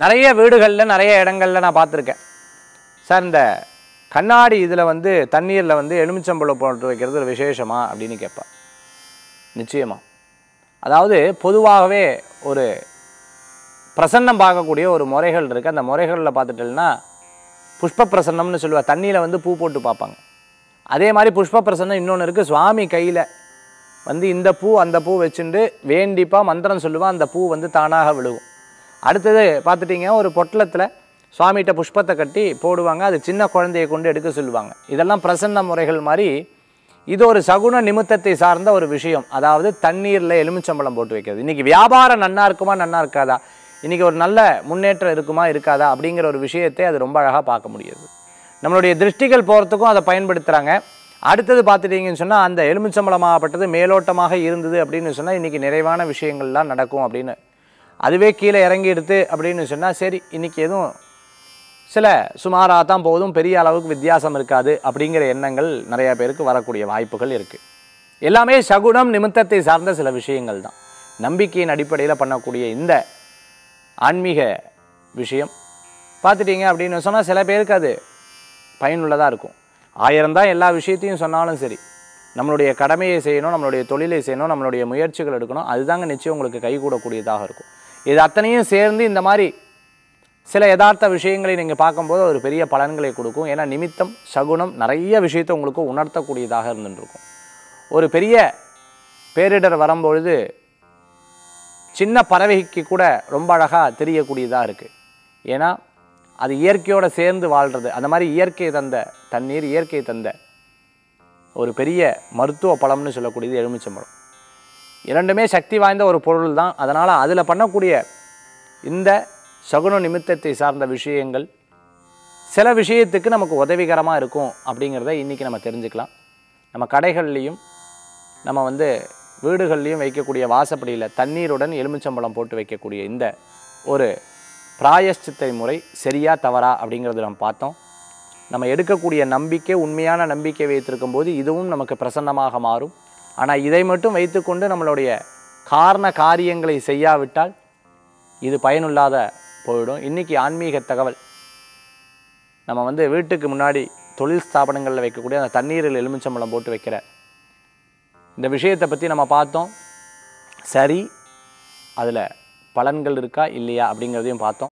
நிறைய வீடுகளில் நிறைய இடங்கள்ல நான் பார்த்துருக்கேன் சார் இந்த கண்ணாடி இதில் வந்து தண்ணீரில் வந்து எலுமிச்சம்பழம் போட்டு வைக்கிறது ஒரு விசேஷமா அப்படின்னு கேட்பா நிச்சயமா அதாவது பொதுவாகவே ஒரு பிரசன்னம் பார்க்கக்கூடிய ஒரு முறைகள் இருக்குது அந்த முறைகளில் பார்த்துட்டோம்னா புஷ்ப பிரசன்னம்னு சொல்லுவா தண்ணியில் வந்து பூ போட்டு பார்ப்பாங்க அதே மாதிரி புஷ்ப பிரசன்னம் இன்னொன்று இருக்குது சுவாமி கையில் வந்து இந்த பூ அந்த பூ வச்சுட்டு வேண்டிப்பா மந்திரம் சொல்லுவான் அந்த பூ வந்து தானாக விழுகும் அடுத்தது பார்த்துட்டிங்க ஒரு பொட்டலத்தில் சுவாமிகிட்ட புஷ்பத்தை கட்டி போடுவாங்க அது சின்ன குழந்தையை கொண்டு எடுக்க சொல்லுவாங்க இதெல்லாம் பிரசன்ன முறைகள் மாதிரி இது ஒரு சகுன நிமித்தத்தை சார்ந்த ஒரு விஷயம் அதாவது தண்ணீரில் எலுமிச்சம்பழம் போட்டு வைக்கிறது இன்றைக்கி வியாபாரம் நன்னா இருக்குமா நன்னா இருக்காதா இன்றைக்கி ஒரு நல்ல முன்னேற்றம் இருக்குமா இருக்காதா அப்படிங்கிற ஒரு விஷயத்தை அது ரொம்ப அழகாக பார்க்க முடியுது நம்மளுடைய திருஷ்டிகள் போகிறதுக்கும் அதை பயன்படுத்துகிறாங்க அடுத்தது பார்த்துட்டீங்கன்னு சொன்னால் அந்த எலுமிச்சம்பழமாகப்பட்டது மேலோட்டமாக இருந்தது அப்படின்னு சொன்னால் இன்றைக்கி நிறைவான விஷயங்கள்லாம் நடக்கும் அப்படின்னு அதுவே கீழே இறங்கி எடுத்து அப்படின்னு சொன்னால் சரி இன்றைக்கி எதுவும் சில சுமாராக தான் போதும் பெரிய அளவுக்கு வித்தியாசம் இருக்காது அப்படிங்கிற எண்ணங்கள் நிறைய பேருக்கு வரக்கூடிய வாய்ப்புகள் இருக்குது எல்லாமே சகுனம் நிமித்தத்தை சார்ந்த சில விஷயங்கள் தான் நம்பிக்கையின் அடிப்படையில் பண்ணக்கூடிய இந்த ஆன்மீக விஷயம் பார்த்துட்டீங்க அப்படின்னு சொன்னால் சில பேருக்கு அது பயனுள்ளதாக இருக்கும் ஆயிரம் தான் எல்லா விஷயத்தையும் சொன்னாலும் சரி நம்மளுடைய கடமையை செய்யணும் நம்மளுடைய தொழிலை செய்யணும் நம்மளுடைய முயற்சிகள் எடுக்கணும் அதுதாங்க நிச்சயம் உங்களுக்கு கைகூடக்கூடியதாக இருக்கும் இது அத்தனையும் சேர்ந்து இந்த மாதிரி சில யதார்த்த விஷயங்களை நீங்கள் பார்க்கும்போது ஒரு பெரிய பலன்களை கொடுக்கும் ஏன்னா நிமித்தம் சகுனம் நிறைய விஷயத்தை உங்களுக்கு உணர்த்தக்கூடியதாக இருந்துருக்கும் ஒரு பெரிய பேரிடர் வரும்பொழுது சின்ன பறவைக்கு கூட ரொம்ப அழகாக தெரியக்கூடியதாக இருக்குது ஏன்னா அது இயற்கையோடு சேர்ந்து வாழ்கிறது அந்த மாதிரி இயற்கை தந்த தண்ணீர் இயற்கை தந்த ஒரு பெரிய மருத்துவ பழம்னு சொல்லக்கூடியது எலுமிச்சம்பழம் இரண்டுமே சக்தி வாய்ந்த ஒரு பொருள் தான் அதனால் அதில் பண்ணக்கூடிய இந்த சகுன நிமித்தத்தை சார்ந்த விஷயங்கள் சில விஷயத்துக்கு நமக்கு உதவிகரமாக இருக்கும் அப்படிங்கிறத இன்றைக்கி நம்ம தெரிஞ்சுக்கலாம் நம்ம கடைகள்லேயும் நம்ம வந்து வீடுகள்லையும் வைக்கக்கூடிய வாசப்படியில் தண்ணீருடன் எலுமிச்சம்பழம் போட்டு வைக்கக்கூடிய இந்த ஒரு பிராயஷ்சித்தை முறை சரியா தவறா அப்படிங்கிறத நம்ம பார்த்தோம் நம்ம எடுக்கக்கூடிய நம்பிக்கை உண்மையான நம்பிக்கை வைத்திருக்கும் போது இதுவும் நமக்கு பிரசன்னமாக மாறும் ஆனால் இதை மட்டும் வைத்துக்கொண்டு நம்மளுடைய காரண காரியங்களை செய்யாவிட்டால் இது பயனுள்ளாத போயிடும் இன்றைக்கி ஆன்மீக தகவல் நம்ம வந்து வீட்டுக்கு முன்னாடி தொழில் ஸ்தாபனங்களில் வைக்கக்கூடிய அந்த தண்ணீரில் எலுமிச்சம்பழம் போட்டு வைக்கிற இந்த விஷயத்தை பற்றி நம்ம பார்த்தோம் சரி அதில் பலன்கள் இருக்கா இல்லையா அப்படிங்கிறதையும் பார்த்தோம்